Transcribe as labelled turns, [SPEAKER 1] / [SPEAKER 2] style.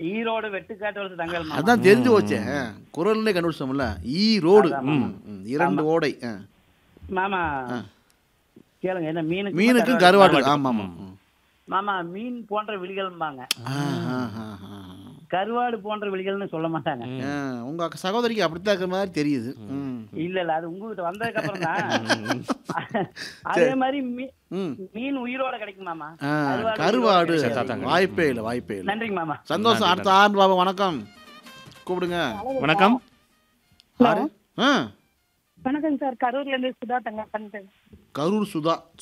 [SPEAKER 1] ஈரோடு வெட்டுக்காட்டு வளர்த்து தங்கல் மாமா
[SPEAKER 2] அதான் தெரிஞ்சு போச்சே குரல்லே கண்டுபிடிச்சோம்ல ஈ ரோடு
[SPEAKER 1] அதான்
[SPEAKER 2] ம், ம், இரண்டு ஓடை ஆ.
[SPEAKER 1] மாமா கேளுங்க என்ன மீனுக்கு
[SPEAKER 2] மீனுக்கும்
[SPEAKER 1] கருவாடு.
[SPEAKER 2] கருவாடு ஆமா ஆமா ம்.
[SPEAKER 1] மாமா மீன் போன்ற விழிகள்பாங்க
[SPEAKER 2] ஆ, ஆ, ஆ, ஆ.
[SPEAKER 1] கருவாடு போன்ற விழிகள்னு சொல்ல மாட்டாங்க
[SPEAKER 2] ஆ, உங்க அக்கா சகோதரிக்கு அப்படித்தான் இருக்கிற மாதிரி தெரியுது ம்.
[SPEAKER 1] இல்ல இல்ல அது உங்ககிட்ட வந்ததுக்கு அப்புறம் தான் அதே மாதிரி மீ-
[SPEAKER 2] ம்.
[SPEAKER 1] மீன் உயிரோட கிடைக்கும் மாமா
[SPEAKER 2] ஆ,
[SPEAKER 1] கருவாடு
[SPEAKER 2] கருவாடு
[SPEAKER 1] உயிரோட
[SPEAKER 3] சரி,
[SPEAKER 1] கிடைக்கும்.
[SPEAKER 3] தாத்தாங்க.
[SPEAKER 2] வாய்ப்பே இல்லை வாய்ப்பே இல்லை
[SPEAKER 1] நன்றிங்க மாமா
[SPEAKER 2] சந்தோஷம் அடுத்த ஆண்டு பாபா வணக்கம் கூப்பிடுங்க
[SPEAKER 3] வணக்கம்
[SPEAKER 2] ஆறு ஆ
[SPEAKER 4] வணக்கம் சார் கரூர்ல இருந்து சுதா தங்க பண்றேன்
[SPEAKER 2] கரூர் சுதா